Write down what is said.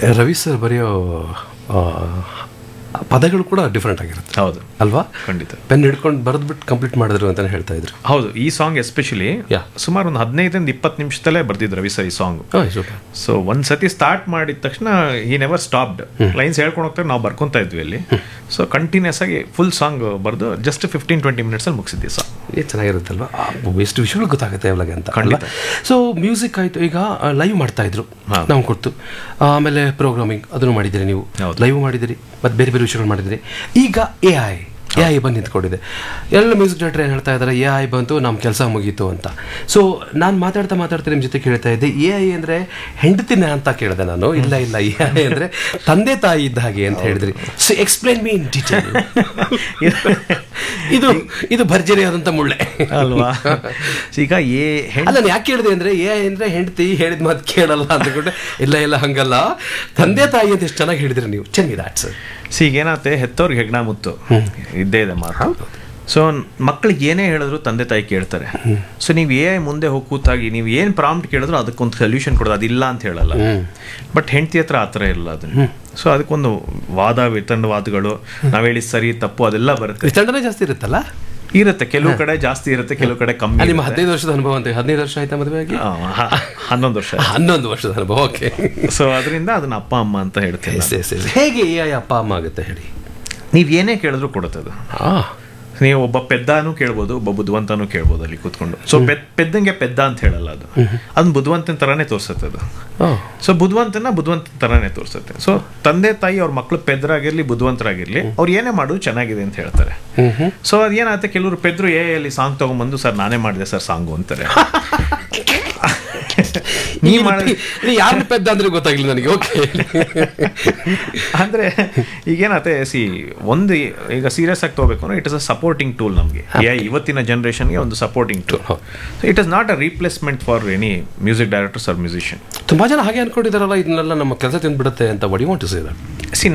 Ravi sir ಬರೆಯೋ ಆ, ಪದಗಳು ಕೂಡ ಡಿಫ್ರೆಂಟ್ ಆಗಿರುತ್ತೆ ಹೌದು ಅಲ್ವಾ ಖಂಡಿತ ಪೆನ್ ಹಿಡ್ಕೊಂಡು ಬರೆದ್ಬಿಟ್ಟು ಕಂಪ್ಲೀಟ್ ಮಾಡಿದ್ರು ಅಂತಾನೆ ಹೇಳ್ತಾ ಇದ್ರು ಹೌದು ಈ ಸಾಂಗ್ ಎಸ್ಪೆಷಲಿ Yeah. ಸುಮಾರು ಒಂದು ಹದಿನೈದರಿಂದ ಇಪ್ಪತ್ತು ನಿಮಿಷದಲ್ಲೇ ಬರ್ದಿದ್ರು ರವಿ ಸರ್ ಈ ಸಾಂಗ್ ಹಾಂ ಸೂಪರ್ ಸೊ ಒಂದ್ ಸತಿ ಸ್ಟಾರ್ಟ್ ಮಾಡಿದ ತಕ್ಷಣ ಈ ನೆವರ್ ಸ್ಟಾಪ್ಡ್ ಲೈನ್ಸ್ ಹೇಳ್ಕೊಂಡು ಹೋಗ್ತಾರೆ ನಾವು ಬರ್ಕೊಂತ ಇದ್ವಿ ಅಲ್ಲಿ ಸೊ ಕಂಟಿನ್ಯೂಸ್ ಆಗಿ ಫುಲ್ ಸಾಂಗ್ ಬರೆದು ಜಸ್ಟ್ ಫಿಫ್ಟೀನ್ ಟ್ವೆಂಟಿ ಮಿನಿಟ್ಸ್ ಅಲ್ಲಿ ಮುಗಿಸಿದ್ವಿ ಸಾಂಗ್ ಇದು ಚೆನ್ನಾಗಿರುತ್ತಲ್ವಾ ಆ, ಎಷ್ಟು ವಿಷಯಗಳು ಗೊತ್ತಾಗುತ್ತೆ ಅವಳಿಗೆ ಅಂತ ಖಂಡಿತ. ಸೊ ಮ್ಯೂಸಿಕ್ ಆಯಿತು ಈಗ ಲೈವ್ ಮಾಡ್ತಾ ಇದ್ರು ಹಾ. ನಾವು ಕೊಡ್ತು ಆಮೇಲೆ ಪ್ರೋಗ್ರಾಮಿಂಗ್ ಅದನ್ನು ಮಾಡಿದ್ದೀರಿ ನೀವು ಹೌದು. ಲೈವ್ ಮಾಡಿದಿರಿ ಮತ್ತು ಬೇರೆ ಬೇರೆ ವಿಷಯಗಳು ಮಾಡಿದಿರಿ ಈಗ ಎ ಐ ಎ ಐ ಬಂದು ನಿಂತ್ಕೊಂಡಿದೆ ಎಲ್ಲ ಮ್ಯೂಸಿಕ್ ಡೈರೆಕ್ಟರ್ ಏನು ಹೇಳ್ತಾ ಇದ್ದಾರೆ ಎ ಐ ಬಂತು ನಮ್ಮ ಕೆಲಸ ಮುಗೀತು ಅಂತ ಸೊ ನಾನು ಮಾತಾಡ್ತಾ ಮಾತಾಡ್ತಾ ನಿಮ್ಮ ಜೊತೆ ಕೇಳ್ತಾ ಇದ್ದೆ ಎ ಐ ಅಂದರೆ ಹೆಂಡತಿನ ಅಂತ ಕೇಳಿದೆ ನಾನು ಇಲ್ಲ ಇಲ್ಲ ಎ ಐ ಅಂದರೆ ತಂದೆ ತಾಯಿ ಇದ್ದ ಹಾಗೆ ಅಂತ ಹೇಳಿದ್ರಿ so explain me in detail ಇದು ಇದು ಭರ್ಜರಿಯಾದಂಥ ಮುಳ್ಳೆ ಅಲ್ವಾ ಈಗ ಏ ಹೆಣ್ ಅಲ್ಲ ನಾನು ಯಾಕೆ ಕೇಳಿದೆ ಅಂದ್ರೆ ಏ ಅಂದ್ರೆ ಹೆಂಡತಿ ಹೇಳಿದ ಮಾತು ಕೇಳಲ್ಲ ಅಂದ್ಕೊಂಡೆ ಇಲ್ಲ ಇಲ್ಲ ಹಂಗಲ್ಲ ತಂದೆ ತಾಯಿ ಅಂತ ಎಷ್ಟು ಚೆನ್ನಾಗಿ ಹೇಳಿದ್ರಿ ನೀವು ಚೆನ್ನಿ ದಾಟ್ಸ್ ಸಿ ಈಗ ಏನಾಗುತ್ತೆ ಹೆತ್ತವ್ರಿಗೆ ಹೆಗ್ಣ ಮುತ್ತು ಇದ್ದೇ ಇದೆ ಮಾತು ಸೊ ಮಕ್ಳಿಗೆ ಏನೇ ಹೇಳಿದ್ರು ತಂದೆ ತಾಯಿ ಕೇಳ್ತಾರೆ ಸೊ ನೀವು ಏ ಮುಂದೆ ಹೋಗಿ ಕೂತಾಗಿ ನೀವು ಏನು ಪ್ರಾಂಪ್ಟ್ ಕೇಳಿದ್ರು ಅದಕ್ಕೊಂದು ಸೊಲ್ಯೂಷನ್ ಕೊಡೋದು ಅದಿಲ್ಲ ಅಂತ ಹೇಳಲ್ಲ ಬಟ್ ಹೆಂಡತಿ ಹತ್ರ ಆ ಥರ ಇಲ್ಲ ಅದನ್ನ ಸೊ ಅದಕ್ಕೊಂದು ವಾದ ವಿತಂಡವಾದಗಳು ನಾವು ಹೇಳಿದ ಸರಿ ತಪ್ಪು ಅದೆಲ್ಲ ಬರುತ್ತೆ ವಿತಂಡನೆ ಜಾಸ್ತಿ ಇರುತ್ತಲ್ಲ ಇರುತ್ತೆ ಕೆಲವು ಕಡೆ ಜಾಸ್ತಿ ಇರುತ್ತೆ ಕೆಲವು ಕಡೆ ಕಮ್ಮಿ ಆ, ನಿಮ್ಮ ಇರುತ್ತೆ. ಹದಿನೈದು ವರ್ಷದ ಅನುಭವ ಅಂತ ಹದಿನೈದು ವರ್ಷ ಆಯ್ತಾ ಮದುವೆ ಆಗಿ ಆ, ಹ- ಹನ್ನೊಂದು ವರ್ಷ ಹನ್ನೊಂದು ವರ್ಷದ ಅನುಭವ ಓಕೆ ಸೊ ಅದರಿಂದ ಅದನ್ನ ಅಪ್ಪ ಅಮ್ಮ ಅಂತ ಹೇಳ್ತೇನೆ ನಾನು. ಹೇಗೆ ಎ ಐ ಅಪ್ಪ ಅಮ್ಮ ಆಗುತ್ತೆ ಹೇಳಿ ನೀವ್ ಏನೇ ಕೇಳಿದ್ರು ಕೊಡುತ್ತೆ ಅದು ಆ ನೀವು ಒಬ್ಬ ಪೆದ್ದಾನು ಕೇಳ್ಬೋದು ಒಬ್ಬ ಬುದ್ಧಿವಂತನೂ ಕೇಳ್ಬೋದು ಅಲ್ಲಿ ಕೂತ್ಕೊಂಡು ಸೊ ಪೆದ್ದಂಗೆ ಪೆದ್ದ ಅಂತ ಹೇಳಲ್ಲ ಅದು ಅದನ್ನ ಬುದ್ಧಿವಂತನ ತರಾನೇ ತೋರಿಸುತ್ತೆ ಅದು ಆ, ಸೊ ಬುದ್ಧಿವಂತನ ಬುದ್ಧಿವಂತನ ತರಾನೇ ತೋರಿಸುತ್ತೆ ಸೊ ತಂದೆ ತಾಯಿ ಅವ್ರ ಮಕ್ಳು ಪೆದ್ರಾಗಿರ್ಲಿ ಬುದ್ಧಿವಂತರಾಗಿರ್ಲಿ ಅವ್ರು ಏನೇ ಮಾಡೋದು ಚೆನ್ನಾಗಿದೆ ಅಂತ ಹೇಳ್ತಾರೆ ಹ್ಮ್ ಹ್ಮ್ ಸೊ ಅದೇನಾಗುತ್ತೆ ಕೆಲವರು ಪೆದ್ರು ಏ ಅಲ್ಲಿ ಸಾಂಗ್ ತಗೊಂಬಂದು ಸರ್ ನಾನೇ ಮಾಡಿದೆ ಸರ್ ಸಾಂಗು ಅಂತಾರೆ ನೀ ಮಾಡಿದ ಇದು ಯಾರು ಪೆದ್ದ ಅಂದ್ರೆ ಗೊತ್ತಾಗಿಲ್ಲ ನನಗೆ ಓಕೆ ಅಂದ್ರೆ ಈಗೇನತ್ತೆ ಸಿ ಒಂದು ಈಗ ಸೀರಿಯಸ್ ಆಗಿ ತಗೋಬೇಕು ಅಂದ್ರೆ it is a supporting tool ನಮಗೆ ಇವತ್ತಿನ ಜನರೇಷನ್ಗೆ ಒಂದು ಸಪೋರ್ಟಿಂಗ್ ಟೂಲ್ ಹೌದು. It is not a replacement for any music directors or musician ತುಂಬಾ ಜನ ಹಾಗೆ ಅನ್ಕೊಂಡಿದಾರಲ್ಲ ಇದನ್ನೆಲ್ಲ ನಮ್ಮ ಕೆಲಸ ತಿಂದ್ಬಿಡುತ್ತೆ ಅಂತ what I want to say that C